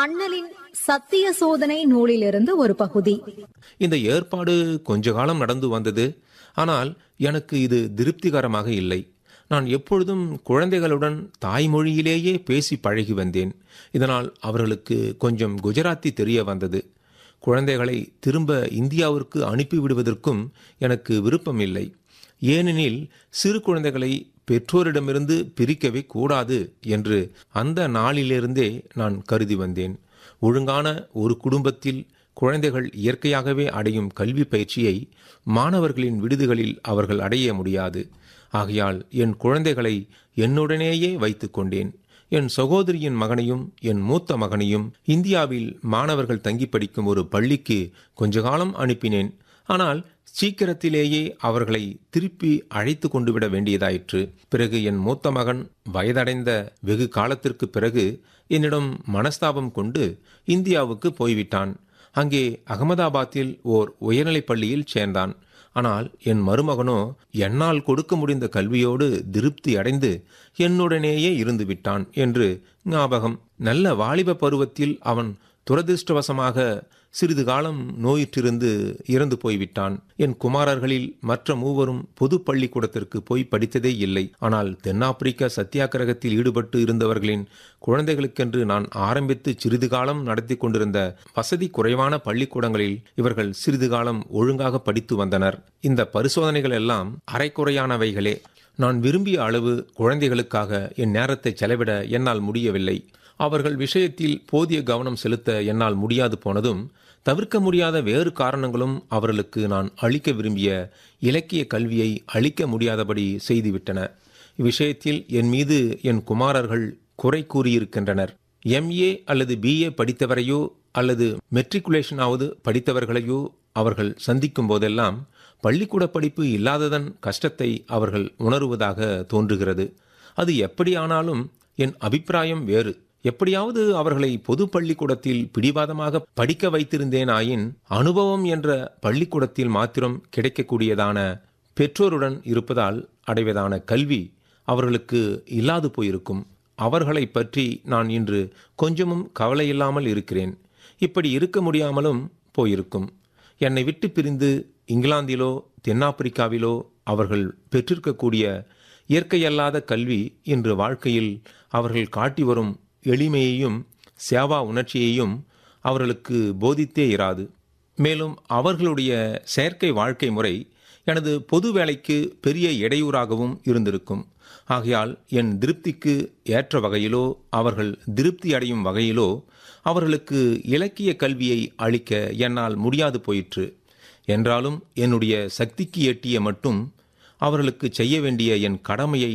அண்ணலின் சத்திய சோதனை நூலிலிருந்து ஒரு பகுதி இந்த ஏற்பாடு கொஞ்ச காலம் நடந்து வந்தது ஆனால் எனக்கு இது திருப்திகரமாக இல்லை நான் எப்பொழுதும் குழந்தைகளுடன் தாய்மொழியிலேயே பேசி பழகி வந்தேன் இதனால் அவர்களுக்கு கொஞ்சம் குஜராத்தி தெரிய வந்தது குழந்தைகளை திரும்ப இந்தியாவிற்கு அனுப்பிவிடுவதற்கும் எனக்கு விருப்பம் இல்லை ஏனெனில் சிறு குழந்தைகளை பெற்றோரிடமிருந்து பிரிக்கவே கூடாது என்று அந்த நாளிலிருந்தே நான் கருதி வந்தேன் ஒழுங்கான ஒரு குடும்பத்தில் குழந்தைகள் இயற்கையாகவே அடையும் கல்வி பயிற்சியை மாணவர்களின் விடுதிகளில் அவர்கள் அடைய முடியாது ஆகையால் என் குழந்தைகளை என்னுடனேயே வைத்துக் கொண்டேன் என் சகோதரியின் மகனையும் என் மூத்த மகனையும் இந்தியாவில் மாணவர்கள் தங்கி படிக்கும் ஒரு பள்ளிக்கு கொஞ்ச காலம் அனுப்பினேன் ஆனால் சீக்கிரத்திலேயே அவர்களை திருப்பி அழைத்து கொண்டு விட வேண்டியதாயிற்று பிறகு என் மூத்த மகன் வயதடைந்த வெகு காலத்திற்கு பிறகு என்னிடம் மனஸ்தாபம் கொண்டு இந்தியாவுக்கு போய்விட்டான் அங்கே அகமதாபாத்தில் ஓர் உயர்நிலைப் பள்ளியில் சேர்ந்தான் ஆனால் என் மருமகனோ என்னால் கொடுக்க முடிந்த கல்வியோடு திருப்தி அடைந்து என்னுடனேயே இருந்து விட்டான் என்று ஞாபகம் நல்ல வாலிப பருவத்தில் அவன் துரதிருஷ்டவசமாக சிறிது காலம் நோயிற்றிருந்து இறந்து போய்விட்டான் என் குமாரர்களில் மற்ற மூவரும் பொது பள்ளிக்கூடத்திற்கு போய் படித்ததே இல்லை ஆனால் தென்னாப்பிரிக்க சத்தியாகிரகத்தில் ஈடுபட்டு இருந்தவர்களின் குழந்தைகளுக்கென்று நான் ஆரம்பித்து சிறிது காலம் நடத்தி கொண்டிருந்த வசதி குறைவான பள்ளிக்கூடங்களில் இவர்கள் சிறிது காலம் ஒழுங்காக படித்து வந்தனர் இந்த பரிசோதனைகள் எல்லாம் அரைக்குறையானவைகளே நான் விரும்பிய அளவு குழந்தைகளுக்காக என் நேரத்தை செலவிட என்னால் முடியவில்லை அவர்கள் விஷயத்தில் போதிய கவனம் செலுத்த என்னால் முடியாது போனதும் தவிர்க்க முடியாத வேறு காரணங்களும் அவர்களுக்கு நான் அளிக்க விரும்பிய இலக்கிய கல்வியை அளிக்க முடியாதபடி செய்துவிட்டன இவ்விஷயத்தில் என் மீது என் குமாரர்கள் குறை கூறியிருக்கின்றனர் எம்ஏ அல்லது பிஏ படித்தவரையோ அல்லது மெட்ரிகுலேஷனாவது படித்தவர்களையோ அவர்கள் சந்திக்கும் போதெல்லாம் பள்ளிக்கூட படிப்பு இல்லாததன் கஷ்டத்தை அவர்கள் உணருவதாக தோன்றுகிறது அது எப்படியானாலும் என் அபிப்பிராயம் வேறு எப்படியாவது அவர்களை பொது பள்ளிக்கூடத்தில் பிடிவாதமாக படிக்க வைத்திருந்தேனாயின் அனுபவம் என்ற பள்ளிக்கூடத்தில் மாத்திரம் கிடைக்கக்கூடியதான பெற்றோருடன் இருப்பதால் அடைவதான கல்வி அவர்களுக்கு இல்லாது போயிருக்கும் அவர்களை பற்றி நான் இன்று கொஞ்சமும் கவலையில்லாமல் இருக்கிறேன் இப்படி இருக்க முடியாமலும் போயிருக்கும் என்னை விட்டு பிரிந்து இங்கிலாந்திலோ தென்னாப்பிரிக்காவிலோ அவர்கள் பெற்றிருக்கக்கூடிய இயற்கையல்லாத கல்வி இன்று வாழ்க்கையில் அவர்கள் காட்டி வரும் எளிமையையும் சேவா உணர்ச்சியையும் அவர்களுக்கு போதித்தே இராது மேலும் அவர்களுடைய செயற்கை வாழ்க்கை முறை எனது பொது வேலைக்கு பெரிய இடையூறாகவும் இருந்திருக்கும் ஆகையால் என் திருப்திக்கு ஏற்ற வகையிலோ அவர்கள் திருப்தி அடையும் வகையிலோ அவர்களுக்கு இலக்கிய கல்வியை அளிக்க என்னால் முடியாது போயிற்று என்றாலும் என்னுடைய சக்திக்கு எட்டிய மட்டும் அவர்களுக்கு செய்ய வேண்டிய என் கடமையை